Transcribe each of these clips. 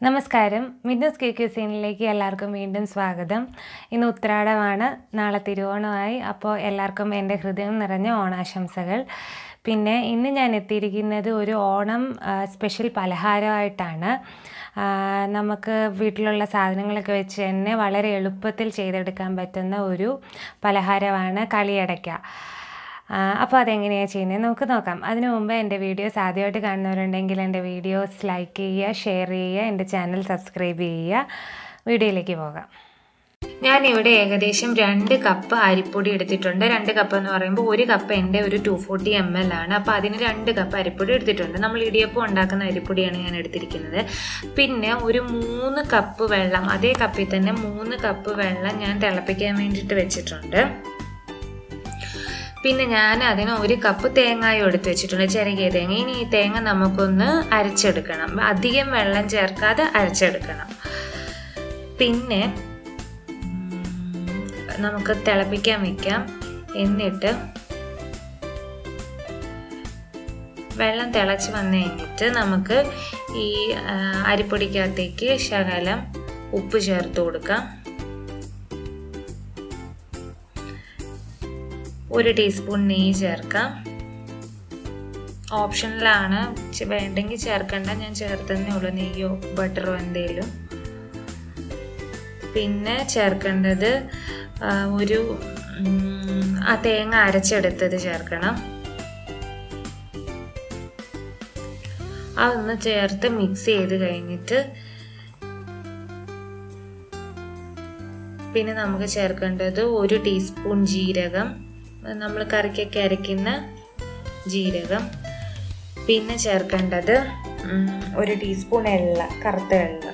നമസ്കാരം മിന്നസ് കെ ക്യൂസീനിലേക്ക് എല്ലാവർക്കും വീണ്ടും സ്വാഗതം ഇന്ന് ഉത്രാടമാണ് നാളെ തിരുവോണമായി അപ്പോൾ എല്ലാവർക്കും എൻ്റെ ഹൃദയം നിറഞ്ഞ ഓണാശംസകൾ പിന്നെ ഇന്ന് ഞാൻ എത്തിയിരിക്കുന്നത് ഒരു ഓണം ആ, സ്പെഷ്യൽ പലഹാരമായിട്ടാണ് ആ, നമുക്ക് വീട്ടിലുള്ള സാധനങ്ങളൊക്കെ വെച്ച് തന്നെ വളരെ എളുപ്പത്തിൽ ചെയ്തെടുക്കാൻ പറ്റുന്ന ഒരു പലഹാരമാണ് കളിയടയ്ക്ക ആ, അപ്പോൾ അതെങ്ങനെയാണ് ചെയ്യുന്നത് നമുക്ക് നോക്കാം അതിനു മുമ്പ് എൻ്റെ വീഡിയോസ് ആദ്യമായിട്ട് കാണുന്നവരുണ്ടെങ്കിൽ എൻ്റെ വീഡിയോസ് ലൈക്ക് ചെയ്യുക ഷെയർ ചെയ്യുക എൻ്റെ ചാനൽ സബ്സ്ക്രൈബ് ചെയ്യുക വീഡിയോയിലേക്ക് പോകാം ഞാനിവിടെ ഏകദേശം രണ്ട് കപ്പ് അരിപ്പൊടി എടുത്തിട്ടുണ്ട് രണ്ട് കപ്പ് എന്ന് പറയുമ്പോൾ ഒരു കപ്പ് എൻ്റെ ഒരു ടു ഫോർട്ടി എം എൽ ആണ് അപ്പോൾ അതിന് രണ്ട് കപ്പ് അരിപ്പൊടി എടുത്തിട്ടുണ്ട് നമ്മൾ ഇടിയപ്പം ഉണ്ടാക്കുന്ന അരിപ്പൊടിയാണ് ഞാൻ എടുത്തിരിക്കുന്നത് പിന്നെ ഒരു മൂന്ന് കപ്പ് വെള്ളം അതേ കപ്പിൽ തന്നെ മൂന്ന് കപ്പ് വെള്ളം ഞാൻ തിളപ്പിക്കാൻ വേണ്ടിയിട്ട് വെച്ചിട്ടുണ്ട് പിന്നെ ഞാൻ അതിന് ഒരു കപ്പ് തേങ്ങായും എടുത്ത് വെച്ചിട്ടുണ്ട് ചിരകിയ തേങ്ങ ഇനി ഈ തേങ്ങ നമുക്കൊന്ന് അരച്ചെടുക്കണം അധികം വെള്ളം ചേർക്കാതെ അരച്ചെടുക്കണം പിന്നെ ഉം, നമുക്ക് തിളപ്പിക്കാൻ വെക്കാം എന്നിട്ട് വെള്ളം തിളച്ച് വന്നു കഴിഞ്ഞിട്ട് നമുക്ക് ഈ ആ, അരിപ്പൊടിക്കകത്തേക്ക് ശകലം ഉപ്പ് ചേർത്ത് കൊടുക്കാം ഒരു ടീസ്പൂൺ നെയ്യ് ചേർക്കാം ഓപ്ഷനിലാണ് ചെ- വേണ്ടെങ്കിൽ ചേർക്കണ്ട ഞാൻ ചേർത്തന്നേ ഉള്ളൂ നെയ്യോ ബട്ടറോ എന്തേലും പിന്നെ ചേർക്കേണ്ടത് ആ, ഒരു ഉം, ആ തേങ്ങ അരച്ചെടുത്തത് ചേർക്കണം അതൊന്ന് ചേർത്ത് മിക്സ് ചെയ്ത് കഴിഞ്ഞിട്ട് പിന്നെ നമുക്ക് ചേർക്കേണ്ടത് ഒരു ടീസ്പൂൺ ജീരകം നമ്മൾ കറിക്കൊക്കെ അരയ്ക്കുന്ന ജീരകം പിന്നെ ചേർക്കേണ്ടത് ഉം, ഒരു ടീസ്പൂൺ എള്ള കറുത്ത എള്ള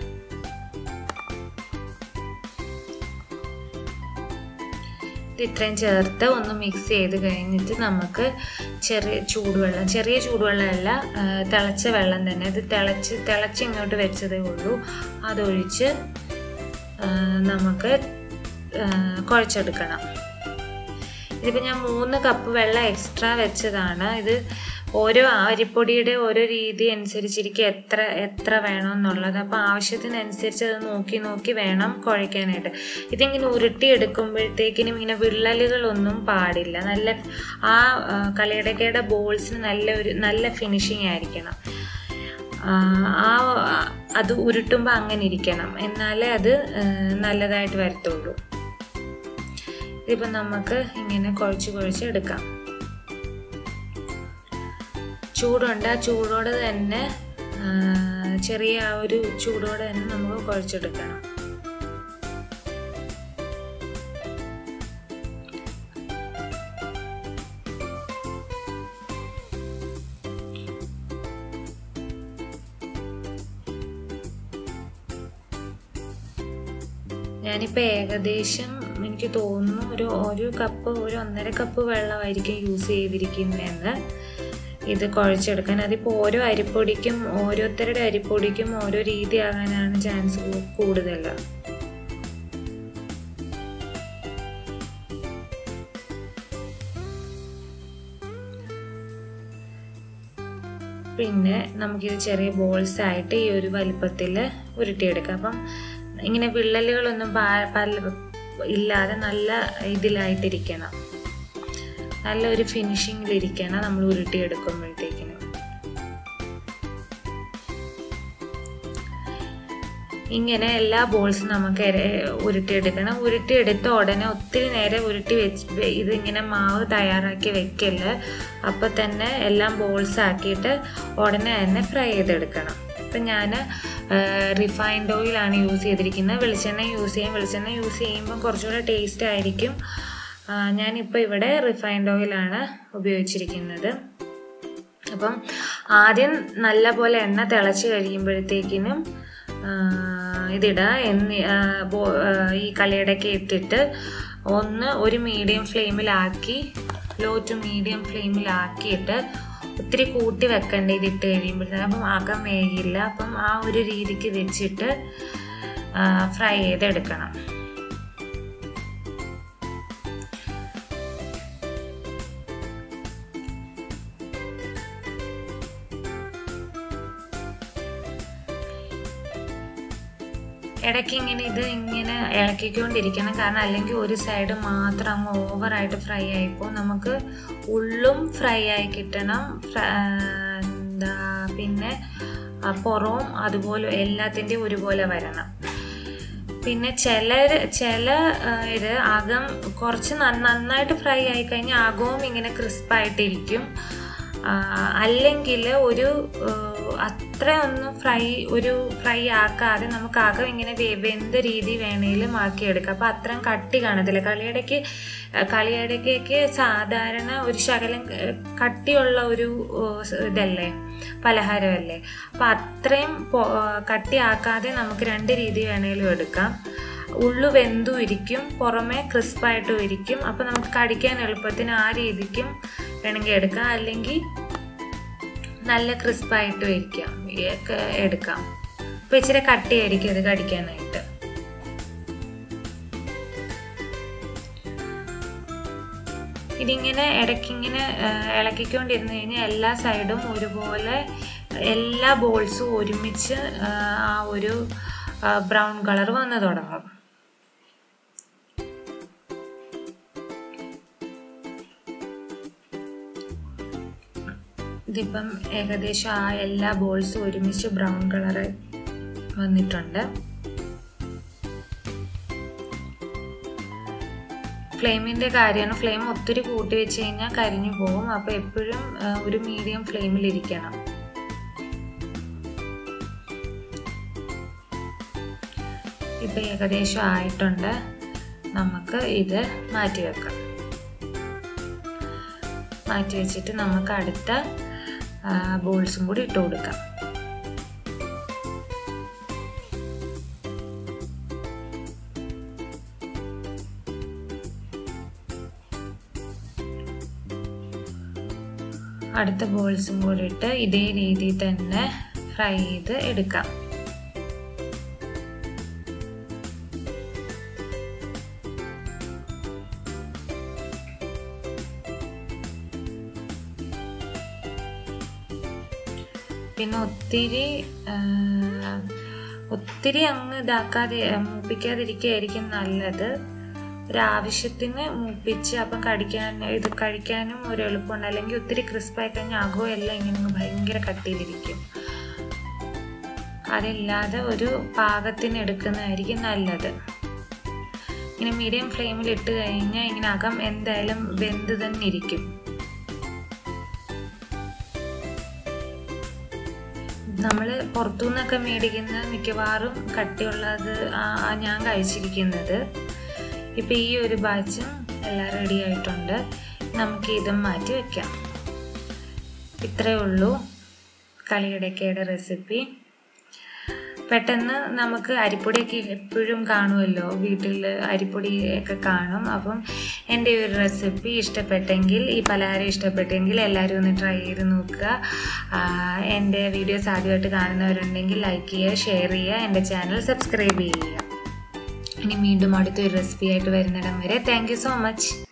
ഇത് ഇത്രയും ചേർത്ത് ഒന്ന് മിക്സ് ചെയ്ത് കഴിഞ്ഞിട്ട് നമുക്ക് ചെറിയ ചൂടുവെള്ളം ചെറിയ ചൂടുവെള്ളമല്ല ആ, തിളച്ച വെള്ളം തന്നെ ഇത് തിളച്ച് തിളച്ച് ഇങ്ങോട്ട് വെച്ചതേ ഉള്ളൂ അതൊഴിച്ച് ആ, നമുക്ക് ആ, കുഴച്ചെടുക്കണം ഇതിപ്പോൾ ഞാൻ മൂന്ന് കപ്പ് വെള്ളം എക്സ്ട്രാ വെച്ചതാണ് ഇത് ഓരോ അരിപ്പൊടിയുടെ ഓരോ രീതി അനുസരിച്ചിരിക്കും എത്ര എത്ര വേണമെന്നുള്ളത് അപ്പോൾ ആവശ്യത്തിനനുസരിച്ച് അത് നോക്കി നോക്കി വേണം കുഴയ്ക്കാനായിട്ട് ഇതിങ്ങനെ ഉരുട്ടി എടുക്കുമ്പോഴത്തേക്കിനും ഇങ്ങനെ വിള്ളലുകളൊന്നും പാടില്ല നല്ല ആ ആ, കളിയടക്കയുടെ ബോൾസിന് നല്ല ഒരു നല്ല ഫിനിഷിങ് ആയിരിക്കണം ആ ആ അത് ഉരുട്ടുമ്പോൾ അങ്ങനെ ഇരിക്കണം എന്നാലേ അത് ആ, നല്ലതായിട്ട് വരത്തുള്ളൂ ഇതിപ്പം നമുക്ക് ഇങ്ങനെ കുഴച്ച് കുഴച്ച് എടുക്കാം ചൂടുണ്ട് ആ ചൂടോടെ തന്നെ ആ, ചെറിയ ആ ഒരു ചൂടോടെ തന്നെ നമുക്ക് കുഴച്ചെടുക്കണം ഞാനിപ്പോൾ ഏകദേശം എനിക്ക് തോന്നുന്നു ഒരു ഒരു കപ്പ് ഒരു ഒന്നര കപ്പ് വെള്ളമായിരിക്കും യൂസ് ചെയ്തിരിക്കുന്നതെന്ന് ഇത് കുഴച്ചെടുക്കാൻ അതിപ്പോൾ ഓരോ അരിപ്പൊടിക്കും ഓരോരുത്തരുടെ അരിപ്പൊടിക്കും ഓരോ രീതി ആകാനാണ് ചാൻസ് കൂടുതൽ പിന്നെ നമുക്കിത് ചെറിയ ബോൾസ് ആയിട്ട് ഈ ഒരു വലിപ്പത്തിൽ ഉരുട്ടിയെടുക്കാം അപ്പം ഇങ്ങനെ വിള്ളലുകളൊന്നും പാ- പല ഇല്ലാതെ നല്ല ഇതിലായിട്ടിരിക്കണം നല്ല ഒരു ഫിനിഷിങ്ങിലിരിക്കണം നമ്മൾ ഉരുട്ടിയെടുക്കുമ്പോഴത്തേക്കിനും ഇങ്ങനെ എല്ലാ ബോൾസും നമുക്ക് എര- ഉരുട്ടിയെടുക്കണം ഉരുട്ടിയെടുത്ത ഉടനെ ഒത്തിരി നേരം ഉരുട്ടി വെച്ച് വെ- ഇതിങ്ങനെ മാവ് തയ്യാറാക്കി വെക്കല് അപ്പം തന്നെ എല്ലാം ബോൾസ് ആക്കിയിട്ട് ഉടനെ തന്നെ ഫ്രൈ ചെയ്തെടുക്കണം ഇപ്പം ഞാൻ റിഫൈൻഡ് ഓയിലാണ് യൂസ് ചെയ്തിരിക്കുന്നത് വെളിച്ചെണ്ണ യൂസ് ചെയ്യും വെളിച്ചെണ്ണ യൂസ് ചെയ്യുമ്പോൾ കുറച്ചുകൂടെ ടേസ്റ്റ് ആയിരിക്കും ആ, ഞാനിപ്പോൾ ഇവിടെ റിഫൈൻഡ് ഓയിലാണ് ഉപയോഗിച്ചിരിക്കുന്നത് അപ്പം ആദ്യം നല്ല പോലെ എണ്ണ തിളച്ച് കഴിയുമ്പോഴത്തേക്കിനും ആ, ഇതിടുക എന്നി ആ, ബോ- ആ, ഈ കളിയടയ്ക്ക് ഇട്ടിട്ട് ഒന്ന് ഒരു മീഡിയം ഫ്ലെയിമിലാക്കി ലോ ടു മീഡിയം ഫ്ലെയിമിലാക്കിയിട്ട് ഒത്തിരി കൂട്ടി വെക്കണ്ട ഇതിട്ട് കഴിയുമ്പോഴത്തേക്കും അപ്പം ആക്കാൻ വേകില്ല അപ്പം ആ ഒരു രീതിക്ക് വെച്ചിട്ട് ഫ്രൈ ചെയ്തെടുക്കണം ഇടയ്ക്ക് ഇങ്ങനെ ഇത് ഇങ്ങനെ ഇളക്കിക്കൊണ്ടിരിക്കണം കാരണം അല്ലെങ്കിൽ ഒരു സൈഡ് മാത്രം അങ്ങ് ഓവറായിട്ട് ഫ്രൈ ആയിപ്പോൾ നമുക്ക് ഉള്ളും ഫ്രൈ ആയി കിട്ടണം എന്താ പിന്നെ പുറവും അതുപോലെ എല്ലാത്തിൻ്റെയും ഒരുപോലെ വരണം പിന്നെ ചില ചില ഇത് അകം കുറച്ച് നന്നായിട്ട് ഫ്രൈ ആയി കഴിഞ്ഞാൽ അകവും ഇങ്ങനെ ക്രിസ്പായിട്ടിരിക്കും അല്ലെങ്കിൽ ഒരു അത്രയൊന്നും ഫ്രൈ ഒരു ഫ്രൈ ആക്കാതെ നമുക്ക് അകം ഇങ്ങനെ വെന്ത രീതി വേണേലും ആക്കിയെടുക്കാം അപ്പോൾ അത്രയും കട്ടി കാണത്തില്ല കളിയടയ്ക്ക് കളിയടയ്ക്കൊക്കെ സാധാരണ ഒരു ശകലം കട്ടിയുള്ള ഒരു ഇതല്ലേ പലഹാരമല്ലേ അപ്പം അത്രയും കട്ടിയാക്കാതെ നമുക്ക് രണ്ട് രീതി വേണേലും എടുക്കാം ഉള്ളു വെന്തും ഇരിക്കും പുറമെ ക്രിസ്പായിട്ടും ഇരിക്കും അപ്പം നമുക്ക് കടിക്കാൻ എളുപ്പത്തിന് ആ രീതിക്കും വേണമെങ്കിൽ എടുക്കാം അല്ലെങ്കിൽ നല്ല ക്രിസ്പായിട്ടും ഇരിക്കാം എടുക്കാം അപ്പം ഇച്ചിരി കട്ടിയായിരിക്കും അത് കടിക്കാനായിട്ട് ഇതിങ്ങനെ ഇടയ്ക്കിങ്ങനെ ഇളക്കിക്കൊണ്ടിരുന്ന് കഴിഞ്ഞാൽ എല്ലാ സൈഡും ഒരുപോലെ എല്ലാ ബോൾസും ഒരുമിച്ച് ആ ഒരു ബ്രൗൺ കളർ വന്ന് തുടങ്ങും ഇതിപ്പം ഏകദേശം ആ എല്ലാ ബോൾസും ഒരുമിച്ച് ബ്രൗൺ കളറ് വന്നിട്ടുണ്ട് ഫ്ലെയിമിൻ്റെ കാര്യമാണ് ഫ്ലെയിം ഒത്തിരി കൂട്ടി വെച്ച് കഴിഞ്ഞാൽ കരിഞ്ഞു പോകും അപ്പോൾ എപ്പോഴും ഒരു മീഡിയം ഫ്ലെയിമിലിരിക്കണം ഇപ്പം ഏകദേശം ആയിട്ടുണ്ട് നമുക്ക് ഇത് മാറ്റി വെക്കാം മാറ്റി വെച്ചിട്ട് നമുക്ക് അടുത്ത ബോൾസും കൂടി ഇട്ട് കൊടുക്കാം അടുത്ത ബോൾസും കൂടി ഇട്ട് ഇതേ രീതിയിൽ തന്നെ ഫ്രൈ ചെയ്ത് എടുക്കാം പിന്നെ ഒത്തിരി ഒത്തിരി അങ്ങ് ഇതാക്കാതെ മൂപ്പിക്കാതിരിക്കുകയായിരിക്കും നല്ലത് ഒരാവശ്യത്തിന് മൂപ്പിച്ച് അപ്പം കടിക്കാൻ ഇത് കഴിക്കാനും ഒരു എളുപ്പമുണ്ട് അല്ലെങ്കിൽ ഒത്തിരി ക്രിസ്പായി കഴിഞ്ഞാൽ അകോ എല്ലാം ഇങ്ങനെ ഭയങ്കര കട്ടിയിലിരിക്കും അതില്ലാതെ ഒരു പാകത്തിന് എടുക്കുന്നതായിരിക്കും നല്ലത് ഇങ്ങനെ മീഡിയം ഫ്ലെയിമിൽ ഇട്ട് കഴിഞ്ഞാൽ ഇങ്ങനെ അകം എന്തായാലും വെന്ത് തന്നെ ഇരിക്കും നമ്മൾ പുറത്തുനിന്നൊക്കെ മേടിക്കുന്ന മിക്കവാറും കട്ടിയുള്ളത് ഞാൻ കഴിച്ചിരിക്കുന്നത് ഇപ്പം ഈ ഒരു ബാച്ചും എല്ലാം റെഡി ആയിട്ടുണ്ട് നമുക്ക് ഇതും മാറ്റി വെക്കാം ഇത്രയേ ഉള്ളൂ കളിയടക്കയുടെ റെസിപ്പി പെട്ടെന്ന് നമുക്ക് അരിപ്പൊടിയൊക്കെ എപ്പോഴും കാണുമല്ലോ വീട്ടിൽ അരിപ്പൊടി ഒക്കെ കാണും അപ്പം എൻ്റെ ഒരു റെസിപ്പി ഇഷ്ടപ്പെട്ടെങ്കിൽ ഈ പലഹാരം ഇഷ്ടപ്പെട്ടെങ്കിൽ എല്ലാവരും ഒന്ന് ട്രൈ ചെയ്ത് നോക്കുക എൻ്റെ വീഡിയോസ് ആദ്യമായിട്ട് കാണുന്നവരുണ്ടെങ്കിൽ ലൈക്ക് ചെയ്യുക ഷെയർ ചെയ്യുക എൻ്റെ ചാനൽ സബ്സ്ക്രൈബ് ചെയ്യുക ഇനി വീണ്ടും അടുത്തൊരു റെസിപ്പി ആയിട്ട് വരുന്നിടം വരെ താങ്ക് സോ മച്ച്